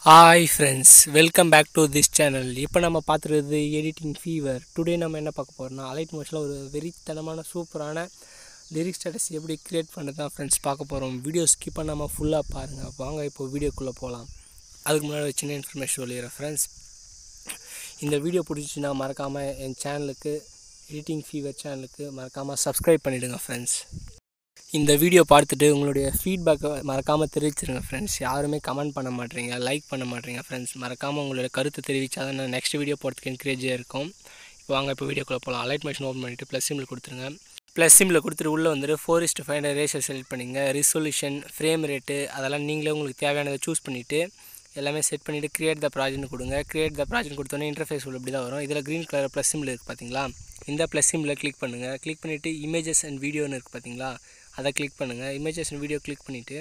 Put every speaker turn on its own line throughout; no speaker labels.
hi friends welcome back to this channel இப்போ நம்ம பார்த்துருது editing fever today நம்ம என்ன பார்க்க போகிறோம்னா அலைட் மோஷனில் ஒரு வெறித்தனமான சூப்பரான லிரிக் ஸ்டேட்டஸ் எப்படி க்ரியேட் பண்ணுறது தான் ஃப்ரெண்ட்ஸ் பார்க்க போகிறோம் வீடியோ ஸ்கிப் பண்ணாமல் ஃபுல்லாக பாருங்கள் வாங்க இப்போ வீடியோக்குள்ளே போகலாம் அதுக்கு முன்னாடி ஒரு சின்ன இன்ஃபர்மேஷன் சொல்லிடுறேன் ஃப்ரெண்ட்ஸ் இந்த வீடியோ பிடிச்சின்னா மறக்காமல் என் சேனலுக்கு எடிட்டிங் ஃபீவர் சேனலுக்கு மறக்காமல் சப்ஸ்கிரைப் பண்ணிவிடுங்க ஃப்ரெண்ட்ஸ் இந்த வீடியோ பார்த்துட்டு உங்களுடைய ஃபீட்பேக்கை மறக்காமல் தெரிவிச்சிருங்க ஃப்ரெண்ட்ஸ் யாருமே கமெண்ட் பண்ண மாட்டீங்க லைக் பண்ண மாட்டீங்க ஃப்ரெண்ட்ஸ் மறக்காமல் உங்களோட கருத்தை தெரிவித்தா தான் நான் நெக்ஸ்ட் வீடியோ போகிறதுக்கு என்கரேஜாக இருக்கும் இப்போ வாங்க இப்போ வீடியோக்குள்ளே போகலாம் அலைட் மிஷின் ஓப்பன் பண்ணிவிட்டு ப்ளஸ் சிம்மில் கொடுத்துருங்க ப்ளஸ் சிம்மில் கொடுத்துட்டு உள்ளே வந்துட்டு four is to five ratio select பண்ணிங்க ரிசொல்யூஷன் ஃப்ரேம் ரேட்டு அதெல்லாம் நீங்களே உங்களுக்கு தேவையானதை சூஸ் பண்ணிவிட்டு எல்லாமே செட் பண்ணிவிட்டு கிரியேட் த ப்ராஜெக்ட் கொடுங்க கிரியேட் த ப்ராஜெக்ட் கொடுத்தோன்னே இன்டர்ஃபேஸ் உள்ள இப்படி தான் வரும் இதில் க்ரீன் கலர் ப்ளஸ் சிம்மில் இருக்குது பார்த்தீங்களா இந்த ப்ளஸ் சிம்மில் கிளிக் பண்ணுங்கள் கிளிக் பண்ணிவிட்டு இமேஜஸ் அண்ட் வீடியோன்னு இருக்குது பார்த்தீங்களா அதை கிளிக் பண்ணுங்கள் இமேஜஸ் அண்ட் வீடியோ கிளிக் பண்ணிவிட்டு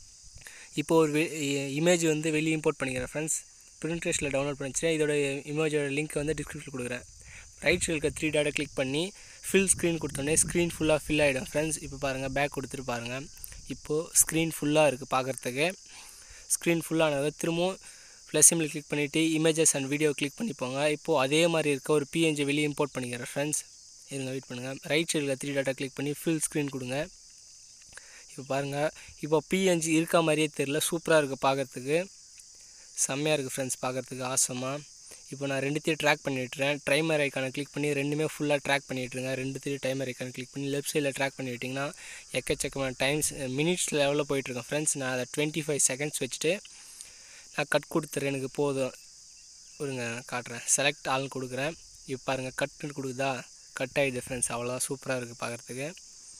இப்போ ஒரு இமேஜ் வந்து வெளியே இம்போர்ட் பண்ணிக்கிறேன் ஃப்ரெண்ட்ஸ் பிரிண்ட்ரேஷில் டவுன்லோட் பண்ணிச்சுன்னா இதோட இமேஜோட லிங்க் வந்து டிஸ்கிரிப்ஷனில் கொடுக்குறேன் ரைட் சைடில் இருக்க த்ரீ டாட்டை கிளிக் பண்ணி ஃபில் ஸ்க்ரீன் கொடுத்தோன்னே ஸ்க்ரீன் ஃபுல்லாக ஃபில் ஆகிடும் ஃப்ரெண்ட்ஸ் இப்போ பாருங்கள் பேக் கொடுத்துட்டு பாருங்கள் இப்போது ஸ்க்ரீன் ஃபுல்லாக இருக்குது பார்க்குறதுக்கு ஸ்க்ரீன் ஃபுல்லானதை திரும்பவும் ப்ளஸ் சிம்மில் கிளிக் பண்ணிவிட்டு இமேஜஸ் அண்ட் வீடியோ கிளிக் பண்ணிப்போங்க இப்போது அதே மாதிரி இருக்க ஒரு பிஎன்ஜி வெளியே இம்போர்ட் பண்ணிக்கிறேன் ஃப்ரெண்ட்ஸ் இருங்க வெயிட் பண்ணுங்கள் ரைட் சைடில் த்ரீ டாட்டா கிளிக் பண்ணி ஃபில் ஸ்க்ரீன் கொடுங்க இப்போ பாருங்கள் இப்போ பிஎன்ஜி இருக்க மாதிரியே தெரில சூப்பராக இருக்குது பார்க்குறதுக்கு செம்மையாக இருக்குது ஃப்ரெண்ட்ஸ் பார்க்குறதுக்கு ஆசமாக இப்போ நான் ரெண்டுத்தையும் ட்ராக் பண்ணி விட்டுறேன் டைமர் ஐக்கானை கிளிக் பண்ணி ரெண்டுமே ஃபுல்லாக ட்ராக் பண்ணி விட்டுருங்க ரெண்டுத்தையும் டைமர் ஐக்கானை கிளிக் பண்ணி லெஃப்ட் சைடில் ட்ராக் பண்ணி விட்டிங்கன்னா எக்கச்சக்கமான டைம்ஸ் மினிட்ஸ் லெவலில் போயிட்டுருக்கேன் ஃப்ரெண்ட்ஸ் நான் அதை டுவெண்ட்டி ஃபைவ் செகண்ட்ஸ் வச்சுட்டு நான் கட் கொடுத்துறேன் எனக்கு போதும் ஒருங்க காட்டுறேன் செலக்ட் ஆள் கொடுக்குறேன் இப்போ பாருங்கள் கட்டுன்னு கொடுக்குதா கட் ஆகிடுது ஃப்ரெண்ட்ஸ் அவ்வளோதான் சூப்பராக இருக்குது பார்க்குறதுக்கு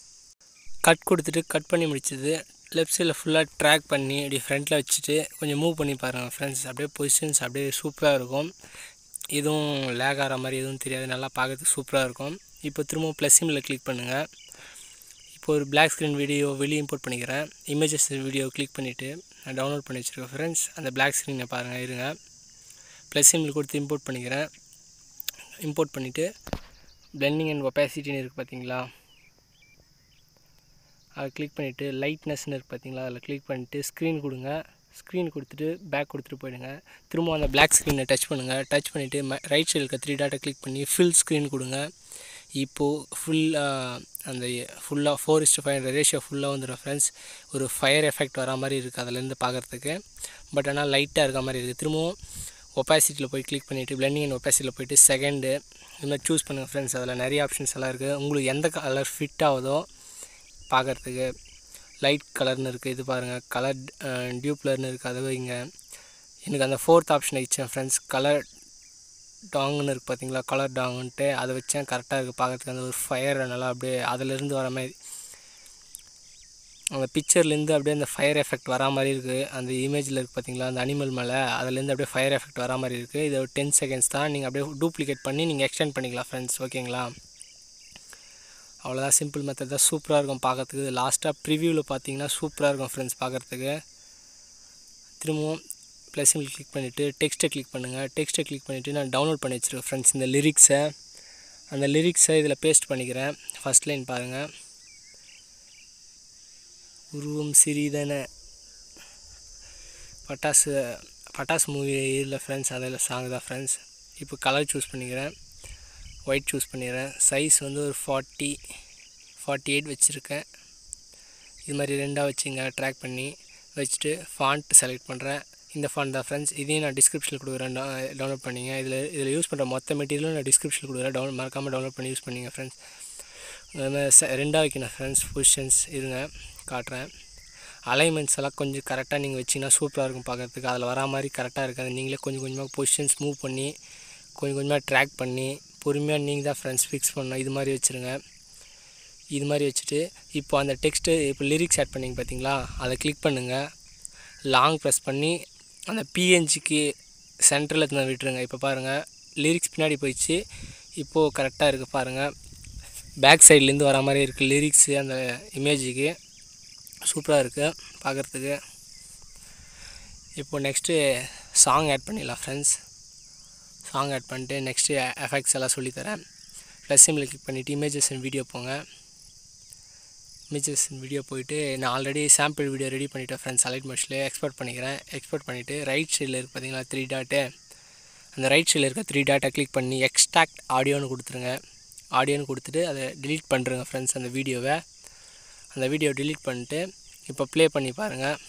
கட் கொடுத்துட்டு கட் பண்ணி முடிச்சது லெஃப்ட் சைடில் ஃபுல்லாக ட்ராக் பண்ணி அப்படி ஃப்ரண்ட்டில் வச்சுட்டு கொஞ்சம் மூவ் பண்ணி பாருங்கள் ஃப்ரெண்ட்ஸ் அப்படியே பொசிஷன்ஸ் அப்படியே சூப்பராக இருக்கும் எதுவும் லேக் ஆகிற மாதிரி எதுவும் தெரியாது நல்லா பார்க்குறதுக்கு சூப்பராக இருக்கும் இப்போ திரும்ப ப்ளஸ் சிம்மில் கிளிக் பண்ணுங்கள் இப்போ ஒரு பிளாக் ஸ்க்ரீன் வீடியோ வெளியே இம்போர்ட் பண்ணிக்கிறேன் இமேஜஸ் வீடியோ கிளிக் பண்ணிவிட்டு நான் டவுன்லோட் பண்ணி வச்சுருக்கேன் ஃப்ரெண்ட்ஸ் அந்த பிளாக் ஸ்க்ரீனை பாருங்கள் இருங்க ப்ளஸ் சிம்மில் கொடுத்து இம்போர்ட் பண்ணிக்கிறேன் இம்போர்ட் பண்ணிவிட்டு பிளெண்டிங் அண்ட் ஒப்பாசிட்டின்னு இருக்குது பார்த்தீங்களா அதை கிளிக் பண்ணிவிட்டு லைட்னஸ்னு இருக்குது பார்த்தீங்களா அதில் கிளிக் பண்ணிவிட்டு ஸ்க்ரீன் கொடுங்க ஸ்க்ரீன் கொடுத்துட்டு பேக் கொடுத்துட்டு போயிடுங்க திரும்ப அந்த பிளாக் ஸ்க்ரீனை டச் பண்ணுங்கள் டச் பண்ணிவிட்டு ரைட் சைடில் இருக்க த்ரீ டாட்டை கிளிக் பண்ணி ஃபில் ஸ்க்ரீன் கொடுங்க இப்போது ஃபுல் அந்த ஃபுல்லாக ஃபோர் இஸ்ட்டு ஃபைவ் ரேஷியோ ஃபுல்லாக வந்துடும் ஃப்ரெண்ட்ஸ் ஒரு ஃபயர் எஃபெக்ட் வரா மாதிரி இருக்குது அதிலேருந்து பார்க்குறதுக்கு பட் ஆனால் லைட்டாக இருக்க மாதிரி இருக்குது திரும்பவும் ஒப்பாசிட்டியில் போய் கிளிக் பண்ணிவிட்டு பிளெண்டிங் அண்ட் ஒப்பாசிட்டியில் போயிட்டு செகண்டு இது மாதிரி சூஸ் பண்ணுங்கள் ஃப்ரெண்ட்ஸ் அதில் நிறைய ஆப்ஷன்ஸ் எல்லாம் இருக்குது உங்களுக்கு எந்த கலர் ஃபிட் ஆகுதோ பார்க்குறதுக்கு லைட் கலர்னு இருக்குது இது பாருங்கள் கலர் டியூப்லர்னு இருக்குது அதை வைங்க எனக்கு அந்த ஃபோர்த் ஆப்ஷன் வச்சேன் ஃப்ரெண்ட்ஸ் கலர் டாங்குன்னு இருக்குது பார்த்தீங்களா கலர் டாங்குன்ட்டு அதை வச்சேன் கரெக்டாக இருக்குது பார்க்குறதுக்கு அந்த ஒரு ஃபயர் நல்லா அப்படியே அதிலேருந்து வர மாதிரி அந்த பிக்சர்லேருந்து அப்படியே அந்த ஃபயர் எஃபெக்ட் வரா மாதிரி இருக்குது அந்த இமேஜில் இருக்குது பார்த்தீங்களா அந்த அனிமல் மேலே அதுலேருந்து அப்படியே ஃபயர் எஃபெக்ட் வரா மாதிரி இருக்குது இது ஒரு டென் செகண்ட்ஸ் தான் நீங்கள் அப்படியே டூப்ளிகேட் பண்ணி நீங்கள் எக்ஸ்டெண்ட் பண்ணிக்கலாம் ஃப்ரெண்ட்ஸ் ஓகேங்களா அவ்வளோதான் சிம்பிள் மெத்தட் தான் சூப்பராக இருக்கும் பார்க்குறதுக்கு லாஸ்ட்டாக ப்ரிவியூவில் பார்த்தீங்கன்னா சூப்பராக இருக்கும் ஃப்ரெண்ட்ஸ் பார்க்குறதுக்கு திரும்பவும் ப்ளஸ் சிம்பிள் கிளிக் பண்ணிவிட்டு டெக்ஸ்ட்டை கிளிக் பண்ணுங்கள் டெக்ஸ்ட்டை கிளிக் பண்ணிவிட்டு நான் டவுன்லோட் பண்ணி வச்சுருக்கேன் ஃப்ரெண்ட்ஸ் இந்த லிரிக்ஸை அந்த லிரிக்ஸை இதில் பேஸ்ட் பண்ணிக்கிறேன் ஃபஸ்ட் லைன் பாருங்கள் உருவம் சிறிதன பட்டாசு பட்டாசு மூவி இல்லை ஃப்ரெண்ட்ஸ் அதில் சாங் தான் ஃப்ரெண்ட்ஸ் இப்போ கலர் சூஸ் பண்ணிக்கிறேன் ஒயிட் சூஸ் பண்ணிடுறேன் சைஸ் வந்து ஒரு ஃபார்ட்டி ஃபார்ட்டி எயிட் வச்சுருக்கேன் இது மாதிரி ரெண்டாக வச்சுங்க ட்ராக் பண்ணி வச்சுட்டு ஃபாண்ட் செலக்ட் பண்ணுறேன் இந்த ஃபாண்ட் தான் ஃப்ரெண்ட்ஸ் இதையும் நான் டிஸ்கிரிப்ஷனில் கொடுக்குறேன் டவுன்லோட் பண்ணிங்க இதில் இதில் யூஸ் பண்ணுற மொத்த மெட்டீரியலும் நான் டிஸ்கிரிப்ஷனில் கொடுக்குறேன் டவுன் மறக்காமல் டவுன்லோட் பண்ணி யூஸ் பண்ணிங்க ஃப்ரெண்ட்ஸ் அதுமாதிரி ரெண்டாக வைக்கணும் ஃப்ரெண்ட்ஸ் பொசிஷன்ஸ் இருங்க காட்டுறேன் அலைன்மெண்ட்ஸ் எல்லாம் கொஞ்சம் கரெக்டாக நீங்கள் வச்சிங்கன்னா சூப்பராக இருக்கும் பார்க்குறதுக்கு அதில் வரா மாதிரி கரெக்டாக இருக்காது நீங்களே கொஞ்சம் கொஞ்சமாக பொசிஷன்ஸ் மூவ் பண்ணி கொஞ்சம் கொஞ்சமாக ட்ராக் பண்ணி பொறுமையாக நீங்கள் தான் ஃப்ரெண்ட்ஸ் ஃபிக்ஸ் பண்ணணும் இது மாதிரி வச்சுருங்க இது மாதிரி வச்சுட்டு இப்போ அந்த டெக்ஸ்ட்டு இப்போ லிரிக்ஸ் ஆட் பண்ணிங்க பார்த்தீங்களா அதை கிளிக் பண்ணுங்கள் லாங் ப்ரெஸ் பண்ணி அந்த பிஎன்ஜிக்கு சென்டரில் எடுத்து விட்டுருங்க இப்போ பாருங்கள் லிரிக்ஸ் பின்னாடி போயிடுச்சு இப்போது கரெக்டாக இருக்குது பாருங்கள் பேக் சைட்லேருந்து வர மாதிரி இருக்குது லிரிக்ஸு அந்த இமேஜுக்கு சூப்பராக இருக்குது பார்க்குறதுக்கு இப்போது நெக்ஸ்ட்டு சாங் ஆட் பண்ணிடலாம் ஃப்ரெண்ட்ஸ் சாங் ஆட் பண்ணிட்டு நெக்ஸ்ட்டு எஃபெக்ட்ஸ் எல்லாம் சொல்லித்தரேன் ப்ளஸ் சிம்மில் கிளிக் பண்ணிவிட்டு இமேஜஸ் அண்ட் வீடியோ போங்க இமேஜஸ் வீடியோ போயிட்டு நான் ஆல்ரெடி சாம்பிள் வீடியோ ரெடி பண்ணிட்டேன் ஃப்ரெண்ட்ஸ் அலைட் மோஷில் எக்ஸ்போர்ட் பண்ணிக்கிறேன் எக்ஸ்போர்ட் பண்ணிவிட்டு ரைட் சைடில் இருக்குது பார்த்தீங்களா த்ரீ டாட்டு அந்த ரைட் சைடில் இருக்க த்ரீ டாட்டை கிளிக் பண்ணி எக்ஸ்ட்ராக்ட் ஆடியோன்னு கொடுத்துருங்க ஆடியோன்னு கொடுத்துட்டு அதை delete பண்ணுறேங்க ஃப்ரெண்ட்ஸ் அந்த வீடியோவை அந்த வீடியோ delete பண்ணிட்டு இப்போ ப்ளே பண்ணி பாருங்கள்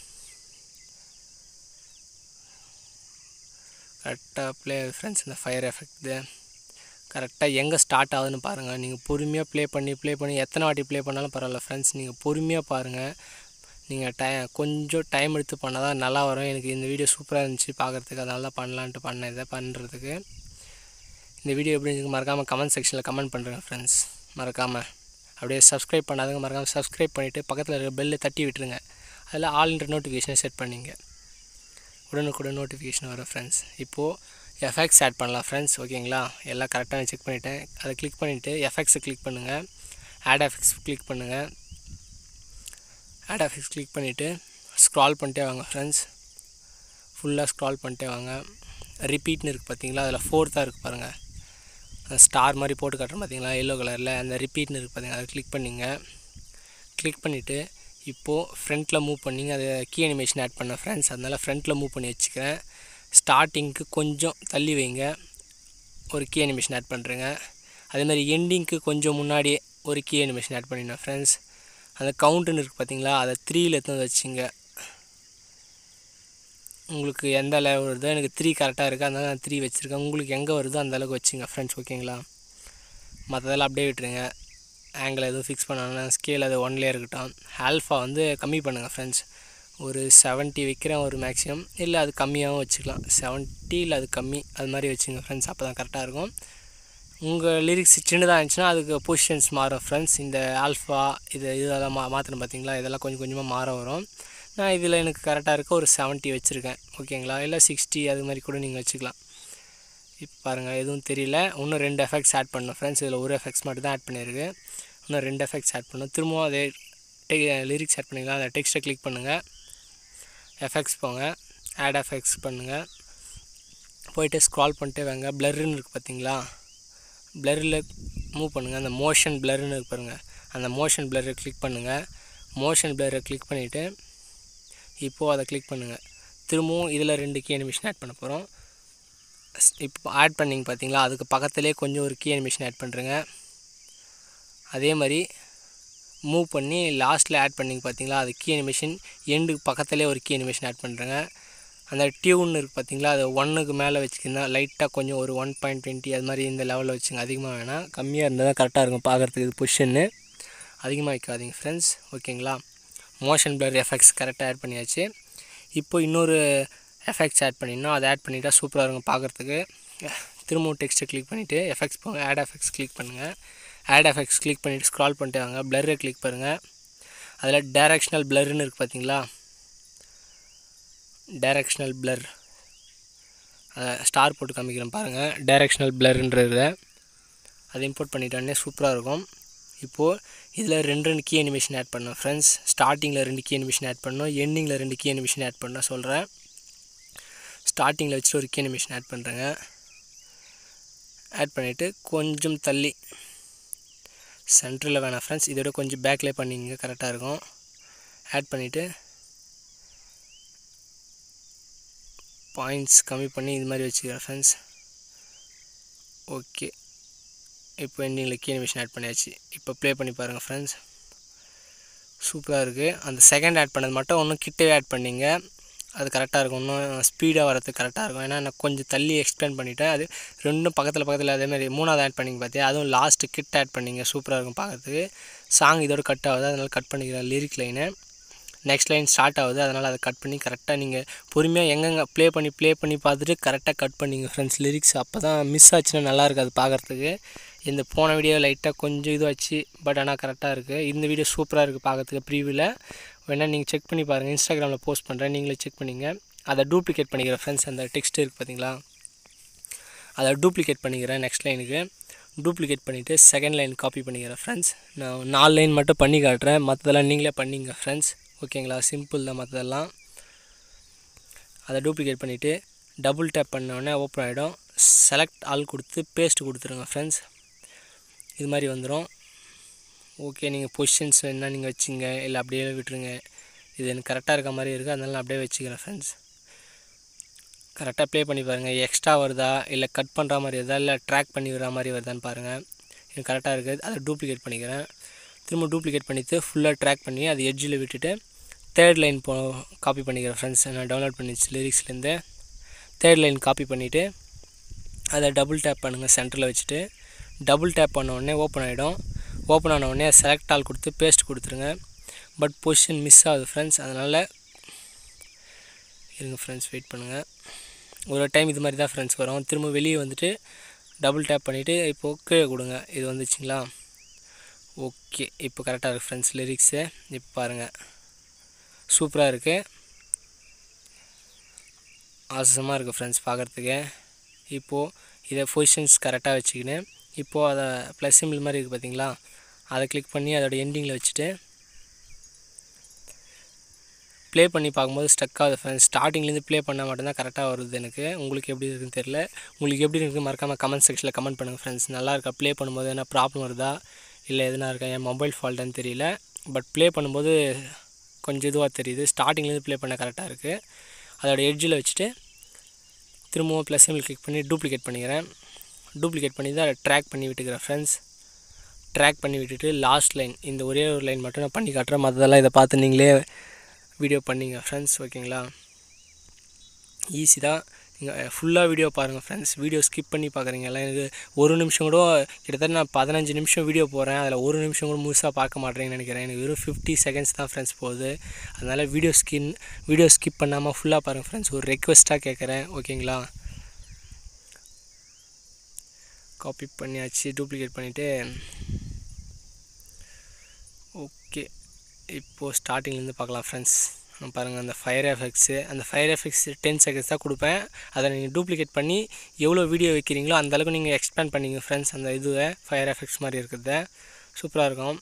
கரெக்டாக ப்ளே ஃப்ரெண்ட்ஸ் இந்த ஃபயர் எஃபெக்ட்டு கரெக்டாக எங்கே ஸ்டார்ட் ஆகுதுன்னு பாருங்கள் நீங்கள் பொறுமையாக ப்ளே பண்ணி ப்ளே பண்ணி எத்தனை வாட்டி ப்ளே பண்ணாலும் பரவாயில்ல ஃப்ரெண்ட்ஸ் நீங்கள் பொறுமையாக பாருங்கள் நீங்கள் டை கொஞ்சம் டைம் எடுத்து பண்ணால் தான் நல்லா வரும் எனக்கு இந்த வீடியோ சூப்பராக இருந்துச்சு பார்க்குறதுக்கு அதனால தான் பண்ணலான்ட்டு பண்ணேன் இதை பண்ணுறதுக்கு இந்த வீடியோ எப்படி இருந்துச்சு மறக்காமல் கமெண்ட் செக்ஷனில் கமெண்ட் பண்ணுறேங்க ஃப்ரெண்ட்ஸ் மறக்காமல் அப்படியே சப்ஸ்கிரைப் பண்ணாதவங்க மறக்காமல் சப்ஸ்கிரைப் பண்ணிவிட்டு பக்கத்தில் இருக்க பெல்லை தட்டி விட்டுருங்க அதில் ஆல்ன்ற நோட்டிஃபிகேஷனை செட் பண்ணிங்க உடனுக்குடன் நோட்டிஃபிகேஷன் வரும் ஃப்ரெண்ட்ஸ் இப்போது எஃபெக்ட்ஸ் ஆட் பண்ணலாம் ஃப்ரெண்ட்ஸ் ஓகேங்களா எல்லாம் கரெக்டாக செக் பண்ணிவிட்டேன் அதை கிளிக் பண்ணிவிட்டு எஃபெக்ட்ஸை கிளிக் பண்ணுங்கள் ஆட் எஃபெக்ட்ஸ் கிளிக் பண்ணுங்கள் ஆட் எஃபெக்ட்ஸ் கிளிக் பண்ணிவிட்டு ஸ்க்ரால் பண்ணிட்டே வாங்க ஃப்ரெண்ட்ஸ் ஃபுல்லாக ஸ்க்ரால் பண்ணிட்டே வாங்க ரிப்பீட்னு இருக்குது பார்த்தீங்களா அதில் ஃபோர்த்தாக இருக்குது பாருங்கள் அந்த ஸ்டார் மாதிரி போட்டு காட்டுறோம் பார்த்தீங்களா எல்லோ கலரில் அந்த ரிப்பீட்னு இருக்குது பார்த்தீங்களா அதை கிளிக் பண்ணிங்க கிளிக் பண்ணிவிட்டு இப்போது ஃப்ரண்ட்டில் மூவ் பண்ணிங்க அது கீ அனிமேஷன் ஆட் பண்ண ஃப்ரெண்ட்ஸ் அதனால் ஃப்ரண்ட்டில் மூவ் பண்ணி வச்சுக்கிறேன் ஸ்டார்டிங்க்கு கொஞ்சம் தள்ளி வைங்க ஒரு கீ அனிமேஷன் ஆட் பண்ணுறேங்க அதே மாதிரி எண்டிங்க்கு கொஞ்சம் முன்னாடியே ஒரு கீ அனிமேஷன் ஆட் பண்ணிடணும் ஃப்ரெண்ட்ஸ் அந்த கவுண்ட்டுன்னு இருக்குது பார்த்தீங்களா அதை த்ரீயில் எடுத்து வச்சுங்க உங்களுக்கு எந்த லெவல் வருதோ எனக்கு த்ரீ கரெக்டாக இருக்குது அதனால நான் த்ரீ வச்சுருக்கேன் உங்களுக்கு எங்கே வருதோ அந்த அளவுக்கு வச்சுங்க ஃப்ரெண்ட்ஸ் ஓகேங்களா மற்றதெல்லாம் அப்படியே விட்டுருங்க ஆங்கிள் எதுவும் ஃபிக்ஸ் பண்ணணும் ஸ்கேல் அது ஒன்லேயே இருக்கட்டும் ஆல்ஃபா வந்து கம்மி பண்ணுங்கள் ஃப்ரெண்ட்ஸ் ஒரு செவன்ட்டி வைக்கிறேன் ஒரு மேக்ஸிமம் இல்லை அது கம்மியாகவும் வச்சுக்கலாம் செவன்ட்டி இல்லை அது கம்மி அது மாதிரி வச்சுங்க ஃப்ரெண்ட்ஸ் அப்போ தான் கரெக்டாக இருக்கும் உங்கள் லிரிக்ஸ் சின்னதாக இருந்துச்சுன்னா அதுக்கு பொசிஷன்ஸ் மாறும் ஃப்ரெண்ட்ஸ் இந்த ஆல்ஃபா இது இதெல்லாம் மா மாற்றணும் பார்த்தீங்களா இதெல்லாம் கொஞ்சம் கொஞ்சமாக மாற வரும் நான் இதில் எனக்கு கரெக்டாக இருக்க ஒரு செவன்ட்டி வச்சுருக்கேன் ஓகேங்களா இல்லை சிக்ஸ்டி அது மாதிரி கூட நீங்கள் வச்சுக்கலாம் இப்போ பாருங்கள் எதுவும் தெரியல இன்னும் ரெண்டு எஃபெக்ட்ஸ் ஆட் பண்ணணும் ஃப்ரெண்ட்ஸ் இதில் ஒரு எஃபெக்ட்ஸ் மட்டும் தான் ஆட் பண்ணியிருக்கு இன்னும் ரெண்டு எஃபெக்ட்ஸ் ஆட் பண்ணணும் திரும்பவும் அதே டெ லிரிக்ஸ் ஆட் பண்ணிக்கலாம் அந்த டெக்ஸ்ட்டை கிளிக் பண்ணுங்கள் எஃபெக்ட்ஸ் போங்க ஆட் எஃபெக்ட்ஸ் பண்ணுங்கள் போயிட்டு ஸ்க்ரால் பண்ணிட்டே வாங்க ப்ளர்ன்னு இருக்குது பார்த்தீங்களா ப்ளரில் மூவ் பண்ணுங்கள் அந்த மோஷன் ப்ளர்னு இருக்கு பாருங்கள் அந்த மோஷன் ப்ளரை கிளிக் பண்ணுங்கள் மோஷன் ப்ளரை கிளிக் பண்ணிவிட்டு இப்போது அதை கிளிக் பண்ணுங்கள் திரும்பவும் இதில் ரெண்டு கீ அனிமேஷன் ஆட் பண்ண போகிறோம் இப்போ ஆட் பண்ணிங்க பார்த்தீங்களா அதுக்கு பக்கத்துலேயே கொஞ்சம் ஒரு கீ அனிமேஷன் ஆட் பண்ணுறேங்க அதே மாதிரி மூவ் பண்ணி லாஸ்ட்டில் ஆட் பண்ணிங்க பார்த்தீங்களா அது கீ அனிமேஷன் எண்டுக்கு பக்கத்துலேயே ஒரு கீ அனிமேஷன் ஆட் பண்ணுறேங்க அந்த டியூன் இருக்குது பார்த்தீங்களா அது ஒன்றுக்கு மேலே வச்சுக்கிங்கன்னா லைட்டாக கொஞ்சம் ஒரு ஒன் பாயிண்ட் டுவெண்ட்டி அது மாதிரி இந்த லெவலில் வச்சுங்க அதிகமாக வேணாம் கம்மியாக இருந்தால் தான் கரெக்டாக இருக்கும் பார்க்குறதுக்கு இது பொசிஷன்னு அதிகமாக வைக்காதீங்க ஃப்ரெண்ட்ஸ் ஓகேங்களா மோஷன் பிளர் எஃபெக்ட்ஸ் கரெக்டாக ஆட் பண்ணியாச்சு இப்போ இன்னொரு எஃபெக்ட்ஸ் ஆட் பண்ணிடணும் அதை ஆட் பண்ணிட்டா சூப்பராக இருக்கும் பார்க்குறதுக்கு திரும்பவும் டெக்ஸ்ட்டை கிளிக் பண்ணிவிட்டு எஃபெக்ட்ஸ் போங்க ஆட் எஃபெக்ட்ஸ் கிளிக் பண்ணுங்கள் ஆட் எஃபெக்ட்ஸ் கிளிக் பண்ணிவிட்டு ஸ்க்ரால் பண்ணிட்டு வாங்க பிளர்ரை கிளிக் பண்ணுங்கள் அதில் டைரக்ஷனல் பிளர்னு இருக்குது பார்த்தீங்களா டைரக்ஷனல் பிளர் அதை ஸ்டார் போட்டு காமிக்கிறேன் பாருங்கள் டைரக்ஷனல் பிளர்ன்றத அதை இம்போர்ட் பண்ணிட்டோன்னே சூப்பராக இருக்கும் இப்போது இதில் ரெண்டு ரெண்டு கீ அனிமேஷன் ஆட் பண்ணோம் ஃப்ரெண்ட்ஸ் ஸ்டார்டிங்கில் ரெண்டு கீ அனிமேஷன் ஆட் பண்ணோம் எண்டிங்கில் ரெண்டு கீ அனிமேஷன் ஆட் பண்ண சொல்கிறேன் ஸ்டார்டிங்கில் வச்சுட்டு ஒரு கீ அனிமேஷன் ஆட் பண்ணுறேங்க ஆட் பண்ணிவிட்டு கொஞ்சம் தள்ளி சென்டரில் வேணாம் ஃப்ரெண்ட்ஸ் இதோட கொஞ்சம் பேக்லேயே பண்ணிங்க கரெக்டாக இருக்கும் ஆட் பண்ணிவிட்டு பாயிண்ட்ஸ் கம்மி பண்ணி இது மாதிரி வச்சுக்கிறேன் ஃப்ரெண்ட்ஸ் ஓகே இப்போ எண்டிங்கில் கீ அனிமேஷன் ஆட் பண்ணியாச்சு இப்போ ப்ளே பண்ணி பாருங்கள் ஃப்ரெண்ட்ஸ் சூப்பராக இருக்குது அந்த செகண்ட் ஆட் பண்ணது மட்டும் இன்னும் கிட்டவே ஆட் பண்ணிங்க அது கரெக்டாக இருக்கும் இன்னும் ஸ்பீடாக வரதுக்கு கரெக்டாக இருக்கும் ஏன்னா நான் கொஞ்சம் தள்ளி எக்ஸ்பிளைன் பண்ணிவிட்டேன் அது ரெண்டும் பக்கத்தில் பக்கத்தில் அதேமாதிரி மூணாவது ஆட் பண்ணிங்க பார்த்தியா அதுவும் லாஸ்ட்டு கிட் ஆட் பண்ணிங்க சூப்பராக இருக்கும் பார்க்குறதுக்கு சாங் இதோட கட் ஆகுது அதனால் கட் பண்ணிக்கிறேன் லிரிக் லைனை நெக்ஸ்ட் லைன் ஸ்டார்ட் ஆகுது அதனால் அதை கட் பண்ணி கரெக்டாக நீங்கள் பொறுமையாக எங்கெங்கே ப்ளே பண்ணி ப்ளே பண்ணி பார்த்துட்டு கரெக்டாக கட் பண்ணிங்க ஃப்ரெண்ட்ஸ் லிரிக்ஸ் அப்போ தான் மிஸ் ஆச்சுன்னா நல்லா இருக்காது பார்க்குறதுக்கு இந்த போன வீடியோ லைட்டாக கொஞ்சம் இதுவாச்சு பட் ஆனால் கரெக்டாக இருக்குது இந்த வீடியோ சூப்பராக இருக்குது பார்க்கறதுக்கு ப்ரீவியூவில் வேணால் நீங்கள் செக் பண்ணி பாருங்கள் இன்ஸ்டாகிராமில் போஸ்ட் பண்ணுறேன் நீங்களே செக் பண்ணிங்க அதை டூப்ளிகேட் பண்ணிக்கிறேன் ஃப்ரெண்ட்ஸ் அந்த டெக்ஸ்ட் இருக்குது பார்த்தீங்களா அதை டூப்ளிகேட் பண்ணிக்கிறேன் நெக்ஸ்ட் லைனுக்கு டூப்ளிகேட் பண்ணிவிட்டு செகண்ட் லைன் காப்பி பண்ணிக்கிறேன் ஃப்ரெண்ட்ஸ் நான் நாலு லைன் மட்டும் பண்ணி காட்டுறேன் மற்றதெல்லாம் நீங்களே பண்ணிங்க ஃப்ரெண்ட்ஸ் ஓகேங்களா சிம்பிள் தான் மற்றதெல்லாம் அதை டூப்ளிகேட் பண்ணிவிட்டு டபுள் டேப் பண்ணோடனே ஓப்பன் ஆகிடும் செலக்ட் ஆல் கொடுத்து பேஸ்ட் கொடுத்துருங்க ஃப்ரெண்ட்ஸ் இது மாதிரி வந்துடும் ஓகே நீங்கள் பொசிஷன்ஸ் என்ன நீங்கள் வச்சிங்க இல்லை அப்படியே விட்டுருங்க இது எனக்கு கரெக்டாக இருக்க மாதிரி இருக்குது அதனால நான் அப்படியே வச்சுக்கிறேன் ஃப்ரெண்ட்ஸ் கரெக்டாக ப்ளே பண்ணி பாருங்கள் எக்ஸ்ட்ரா வருதா இல்லை கட் பண்ணுற மாதிரி வருதா இல்லை ட்ராக் பண்ணி விடுற மாதிரி வருதான்னு பாருங்கள் எனக்கு கரெக்டாக இருக்குது அதை டூப்ளிகேட் பண்ணிக்கிறேன் திரும்ப டூப்ளிகேட் பண்ணிவிட்டு ஃபுல்லாக ட்ராக் பண்ணி அது எட்ஜில் விட்டுட்டு தேர்ட் லைன் போ காப்பி பண்ணிக்கிறேன் ஃப்ரெண்ட்ஸ் நான் டவுன்லோட் பண்ணிச்சு லிரிக்ஸ்லேருந்து தேர்ட் லைன் காப்பி பண்ணிவிட்டு அதை டபுள் டேப் பண்ணுங்கள் சென்டரில் வச்சுட்டு டபுள் டேப் பண்ண உடனே ஓப்பன் ஆகிடும் ஓப்பன் ஆன உடனே செலக்ட் ஆல் கொடுத்து பேஸ்ட் கொடுத்துருங்க பட் பொசிஷன் மிஸ் ஆகுது ஃப்ரெண்ட்ஸ் அதனால் இருங்க ஃப்ரெண்ட்ஸ் வெயிட் பண்ணுங்கள் ஒரு டைம் இது மாதிரி தான் ஃப்ரெண்ட்ஸ் வரும் திரும்ப வெளியே வந்துட்டு டபுள் டேப் பண்ணிவிட்டு இப்போது கீழே கொடுங்க இது வந்துச்சுங்களா ஓகே இப்போ கரெக்டாக இருக்குது ஃப்ரெண்ட்ஸ் லிரிக்ஸு இப்போ பாருங்கள் சூப்பராக இருக்குது ஆசமாக இருக்குது ஃப்ரெண்ட்ஸ் பார்க்குறதுக்கு இப்போது இதை பொசிஷன்ஸ் கரெக்டாக வச்சுக்கின்னு இப்போது அதை ப்ளஸ் சிம்பிள் மாதிரி இருக்குது பார்த்தீங்களா அதை கிளிக் பண்ணி அதோட எண்டிங்கில் வச்சுட்டு ப்ளே பண்ணி பார்க்கும்போது ஸ்டக் ஆகுது ஃப்ரெண்ட்ஸ் ஸ்டார்டிங்லேருந்து ப்ளே பண்ணால் மட்டும்தான் கரெக்டாக வருது எனக்கு உங்களுக்கு எப்படி இருக்குன்னு தெரில உங்களுக்கு எப்படி இருக்குது மறக்காமல் கமெண்ட் செக்ஷனில் கமெண்ட் பண்ணுங்கள் ஃப்ரெண்ட்ஸ் நல்லா இருக்கா ப்ளே பண்ணும்போது என்ன ப்ராப்ளம் வருதா இல்லை எதுனா இருக்கா என் மொபைல் ஃபால்ட்டான்னு தெரியல பட் ப்ளே பண்ணும்போது கொஞ்சம் இதுவாக தெரியுது ஸ்டார்டிங்லேருந்து ப்ளே பண்ண கரெக்டாக இருக்குது அதோட எட்ஜில் வச்சுட்டு திரும்பவும் ப்ளஸ் சிம்பிள் கிளிக் பண்ணி டூப்ளிகேட் பண்ணிக்கிறேன் டூப்ளிகேட் பண்ணி தான் அதை ட்ராக் பண்ணி விட்டுக்கிறேன் ஃப்ரெண்ட்ஸ் ட்ராக் பண்ணி விட்டுட்டு லாஸ்ட் லைன் இந்த ஒரே ஒரு லைன் மட்டும் நான் பண்ணி காட்டுறேன் மற்றதெல்லாம் இதை பார்த்து நீங்களே வீடியோ பண்ணிங்க ஃப்ரெண்ட்ஸ் ஓகேங்களா ஈஸி தான் நீங்கள் ஃபுல்லாக வீடியோ பாருங்கள் ஃப்ரெண்ட்ஸ் வீடியோ ஸ்கிப் பண்ணி பார்க்குறீங்கல்ல எனக்கு ஒரு நிமிஷம் கூட கிட்டத்தட்ட நான் பதினஞ்சு நிமிஷம் வீடியோ போகிறேன் அதில் ஒரு நிமிஷம் கூட முழுசாக பார்க்க மாட்டேறேன்னு நினைக்கிறேன் எனக்கு வெறும் ஃபிஃப்டி செகண்ட்ஸ் தான் ஃப்ரெண்ட்ஸ் போகுது அதனால் வீடியோ ஸ்கின் வீடியோ ஸ்கிப் பண்ணாமல் ஃபுல்லாக பாருங்கள் ஃப்ரெண்ட்ஸ் ஒரு ரெக்வெஸ்ட்டாக கேட்குறேன் ஓகேங்களா காப்பி பண்ணியாச்சு டூப்ளிகேட் பண்ணிவிட்டு ஓகே இப்போது ஸ்டார்டிங்லேருந்து பார்க்கலாம் ஃப்ரெண்ட்ஸ் பாருங்கள் அந்த ஃபயர் எஃபெக்ட்ஸு அந்த ஃபயர் எஃபெக்ட்ஸ் டென் செகண்ட்ஸ் தான் கொடுப்பேன் அதை நீங்கள் டூப்ளிகேட் பண்ணி எவ்வளோ வீடியோ வைக்கிறீங்களோ அந்தளவுக்கு நீங்கள் எக்ஸ்பேண்ட் பண்ணிங்க ஃப்ரெண்ட்ஸ் அந்த இதுவை ஃபயர் எஃபெக்ட்ஸ் மாதிரி இருக்கிறத சூப்பராக இருக்கும்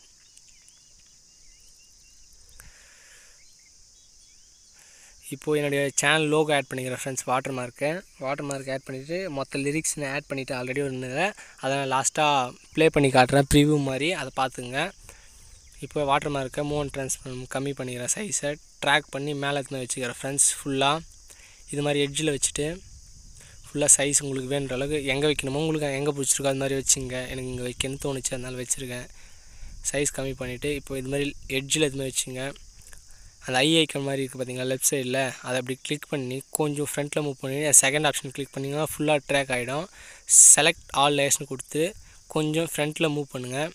இப்போது என்னுடைய சேனல் லோகோ ஆட் பண்ணிக்கிறேன் friends watermark watermark add பண்ணிவிட்டு மொத்த லிரிக்ஸ் நான் ஆட் பண்ணிவிட்டு ஆல்ரெடி ஒன்று அதை நான் லாஸ்ட்டாக ப்ளே பண்ணி காட்டுறேன் ப்ரிவ்யூ மாதிரி அதை பார்த்துங்க இப்போ வாட்டர் மார்க்கை மூவ் ட்ரான்ஸ்ஃபார்ம் கம்மி பண்ணிக்கிறேன் சைஸை ட்ராக் பண்ணி மேலே எடுத்துன்னு வச்சுக்கிறேன் ஃப்ரெண்ட்ஸ் ஃபுல்லாக இது மாதிரி எட்ஜில் வச்சுட்டு ஃபுல்லாக சைஸ் உங்களுக்கு வேணுன்ற அளவுக்கு எங்கே வைக்கணுமோ உங்களுக்கு எங்கே பிடிச்சிருக்கோ அது மாதிரி வச்சுங்க எனக்கு இங்கே வைக்கணும்னு தோணுச்சு அதனால வச்சுருக்கேன் சைஸ் கம்மி பண்ணிவிட்டு இப்போ இது மாதிரி எட்ஜில் எதுவுமே வச்சுங்க அந்த ஐ ஐக்கன் மாதிரி இருக்குது பார்த்தீங்களா லெஃப்ட் சைடில் அதை அப்படி கிளிக் பண்ணி கொஞ்சம் ஃப்ரண்ட்டில் மூவ் பண்ணி செகண்ட் ஆப்ஷன் கிளிக் பண்ணிங்கன்னா ஃபுல்லாக ட்ராக் ஆகிடும் செலக்ட் ஆல் லேயர்ஸ்னு கொடுத்து கொஞ்சம் ஃப்ரண்ட்டில் மூவ் பண்ணுங்கள்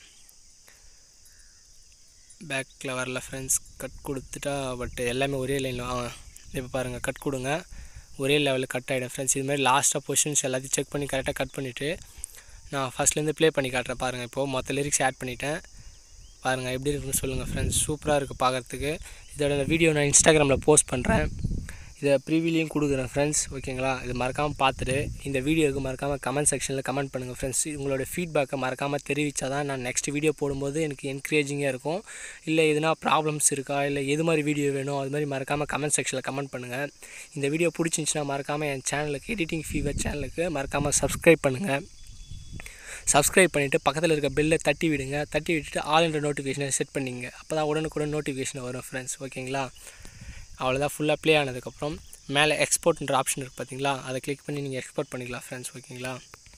பேக்கில் வரல ஃப்ரெண்ட்ஸ் கட் கொடுத்துட்டா பட் எல்லாமே ஒரே லைனில் ஆ இப்போ பாருங்கள் கட் கொடுங்க ஒரே லெவலில் கட் ஆகிடும் ஃப்ரெண்ட்ஸ் இதுமாதிரி லாஸ்ட்டாக பொசிஷன்ஸ் எல்லாத்தையும் செக் பண்ணி கரெக்டாக கட் பண்ணிவிட்டு நான் ஃபஸ்ட்லேருந்து ப்ளே பண்ணி காட்டுறேன் பாருங்கள் இப்போது மொத்த லிரிக்ஸ் ஆட் பண்ணிட்டேன் பாருங்கள் எப்படி இருக்குன்னு சொல்லுங்கள் ஃப்ரெண்ட்ஸ் சூப்பராக இருக்குது பார்க்குறதுக்கு இதோட வீடியோ நான் இன்ஸ்டாகிராமில் போஸ்ட் பண்ணுறேன் இதை ப்ரீவியூலையும் கொடுக்குறேன் ஃப்ரெண்ட்ஸ் ஓகேங்களா இது மறக்காமல் பார்த்துட்டு இந்த வீடியோவுக்கு மறக்காமல் கமெண்ட் செக்ஷனில் கமெண்ட் பண்ணுங்கள் ஃப்ரெண்ட்ஸ் உங்களோட ஃபீட்பேக்கை மறக்காமல் தெரிவித்தா தான் நான் நெக்ஸ்ட் வீடியோ போடும்போது எனக்கு என்கரேஜிங்காக இருக்கும் இல்லை எதுனா ப்ராப்ளம்ஸ் இருக்கா இல்லை எது மாதிரி வீடியோ வேணும் அது மாதிரி மறக்காமல் கமெண்ட் செக்ஷனில் கமெண்ட் பண்ணுங்கள் இந்த வீடியோ பிடிச்சிருந்துச்சின்னா மறக்காமல் என் சேனலுக்கு எடிட்டிங் ஃபீவர் சேனலுக்கு மறக்காமல் சப்ஸ்கிரைப் பண்ணுங்கள் சப்ஸ்கிரைப் பண்ணிவிட்டு பக்கத்தில் இருக்க பெல்லை தட்டி விடுங்க தட்டி விட்டுட்டு ஆல் என்ற நோட்டிஃபிகேஷனை செட் பண்ணிங்க அப்போ தான் உடனுக்குடன் நோட்டிஃபிகேஷன் வரும் ஃப்ரெண்ட்ஸ் ஓகேங்களா அவ்வளோதான் ஃபுல்லாக ப்ளே ஆனதுக்கப்புறம் மேலே எக்ஸ்போர்ட்ன்ற ஆப்ஷன் இருக்குது பார்த்தீங்களா அதை கிளிக் பண்ணி நீங்கள் எக்ஸ்போர்ட் பண்ணிக்கலாம் ஃப்ரெண்ட்ஸ் ஓகேங்களா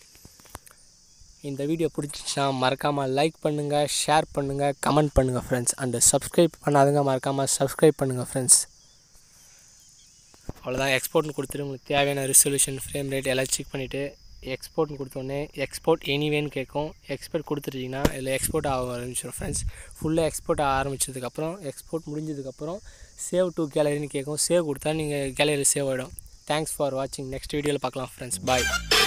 இந்த வீடியோ பிடிச்சிச்சுன்னா மறக்காமல் லைக் பண்ணுங்கள் ஷேர் பண்ணுங்கள் கமெண்ட் பண்ணுங்கள் ஃப்ரெண்ட்ஸ் அண்டு சப்ஸ்கிரைப் பண்ணாதுங்க மறக்காமல் சப்ஸ்கிரைப் பண்ணுங்கள் ஃப்ரெண்ட்ஸ் அவ்வளோதான் எக்ஸ்போர்ட்னு கொடுத்துட்டு உங்களுக்கு தேவையான ரிசொல்யூஷன் ஃப்ரேம் ரேட் எல்லாம் செக் பண்ணிவிட்டு எக்ஸ்போர்ட்னு கொடுத்தோடனே எக்ஸ்போர்ட் எனிவேன்னு கேட்கும் எக்ஸ்போர்ட் கொடுத்துட்டீங்கன்னா இதில் எக்ஸ்போர்ட் ஆக ஆரம்பிச்சிடும் ஃப்ரெண்ட்ஸ் ஃபுல்லாக எக்ஸ்போர்ட் ஆக ஆரம்பிச்சதுக்கப்புறம் எக்ஸ்போர்ட் முடிஞ்சதுக்கப்புறம் சேவ் டு கேலரின்னு கேட்கும் சேவ் கொடுத்தா நீங்கள் கேலரி சேவ் ஆகிடும் தேங்க்ஸ் ஃபார் வாட்சிங் நெக்ஸ்ட் வீடியோவில் பார்க்கலாம் ஃப்ரெண்ட்ஸ் பாய்